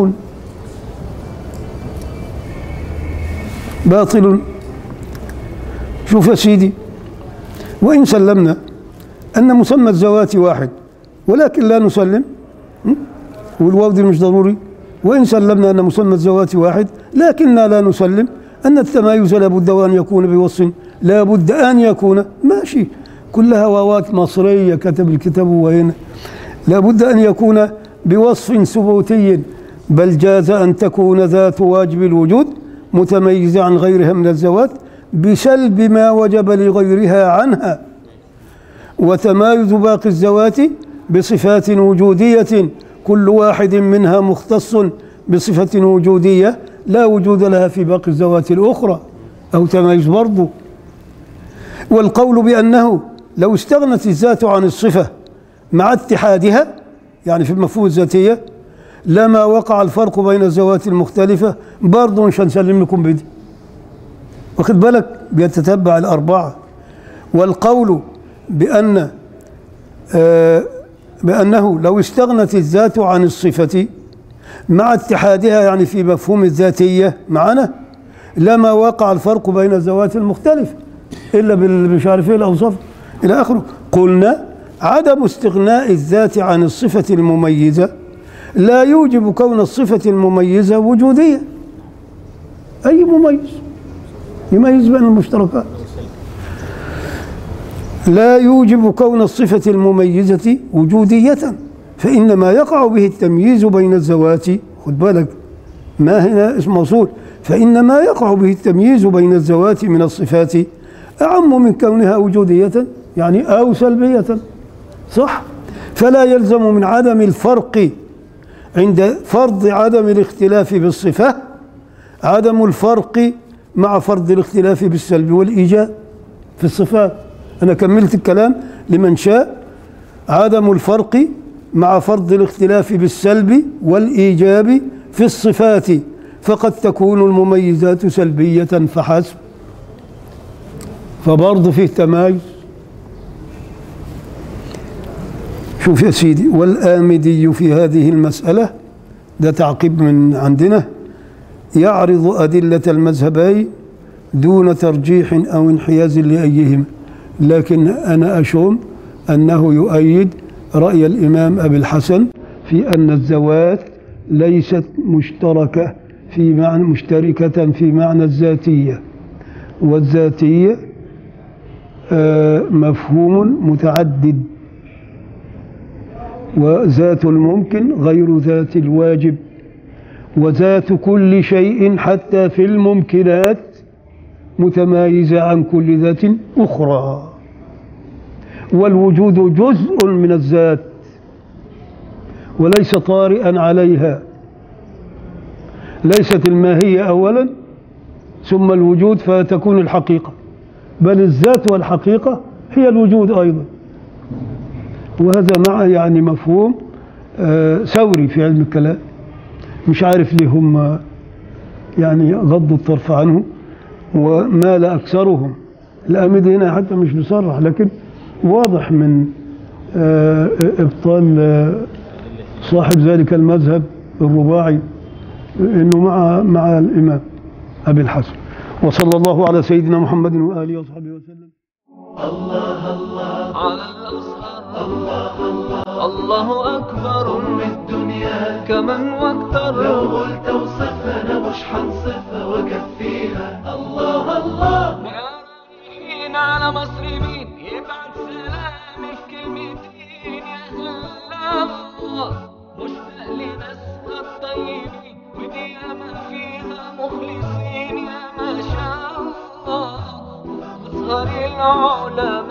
باطل شوف يا سيدي وإن سلمنا أن مسمى الذوات واحد ولكن لا نسلم م? والواو دي مش ضروري وإن سلمنا أن مسمى الذوات واحد لكننا لا نسلم أن التمايز لابد أن يكون بوصف لابد أن يكون ماشي كلها واوات مصرية كتب الكتاب وهنا لابد أن يكون بوصف ثبوتي بل جاز أن تكون ذات واجب الوجود متميزة عن غيرها من الذوات بسلب ما وجب لغيرها عنها وتمايز باقي الذوات بصفات وجودية كل واحد منها مختص بصفة وجودية لا وجود لها في باقي الذوات الأخرى أو تمايز برضه والقول بأنه لو استغنت الذات عن الصفة مع اتحادها يعني في المفهوم الذاتية لما وقع الفرق بين الذوات المختلفة برضه مش هنسلم لكم بدي واخد بالك بيتتبع الأربعة والقول بأن آه بأنه لو استغنت الذات عن الصفة مع اتحادها يعني في مفهوم الذاتية معنا لما وقع الفرق بين الذوات المختلفة إلا بالمش عارف إيه الأوصاف إلى آخره قلنا عدم استغناء الذات عن الصفة المميزة لا يوجب كون الصفة المميزة وجودية أي مميز يميز بين المشتركات لا يوجب كون الصفة المميزة وجودية فإنما يقع به التمييز بين الذوات خد بالك ما هنا اسم موصول فإنما يقع به التمييز بين الذوات من الصفات أعم من كونها وجودية يعني أو سلبية صح فلا يلزم من عدم الفرق عند فرض عدم الاختلاف بالصفة عدم الفرق مع فرض الاختلاف بالسلب والإيجاب في الصفات أنا كملت الكلام لمن شاء عدم الفرق مع فرض الاختلاف بالسلب والإيجاب في الصفات فقد تكون المميزات سلبية فحسب فبرضه فيه تمايز شوف يا سيدي والآمدي في هذه المسألة ده تعقيب من عندنا يعرض أدلة المذهبين دون ترجيح أو انحياز لأيهما لكن أنا أشم أنه يؤيد رأي الإمام أبي الحسن في أن الذوات ليست مشتركة في معنى مشتركة في معنى الذاتية والذاتية آه، مفهوم متعدد وذات الممكن غير ذات الواجب وذات كل شيء حتى في الممكنات متمايزة عن كل ذات أخرى والوجود جزء من الذات وليس طارئا عليها ليست الماهية أولا ثم الوجود فتكون الحقيقة بل الذات والحقيقة هي الوجود أيضا وهذا مع يعني مفهوم آه، ثوري في علم الكلام مش عارف ليه هم يعني غضوا الطرف عنه ومال أكثرهم الأمد هنا حتى مش بيصرح لكن واضح من آه، إبطال آه، صاحب ذلك المذهب الرباعي انه مع مع الامام ابي الحسن وصلى الله على سيدنا محمد واله وصحبه وسلم على الأزهر الله الله الله أكبر أم الدنيا كمن لو واكتر قلت اوصفها انا مش هنصفها واكفيها الله الله رايحين على مصر مين يبعت سلام في كلمتين يا أهل الله مشتاق لناسها الطيبين ودي ياما فيها مخلصين يا ما شاء الله أزهر العلماء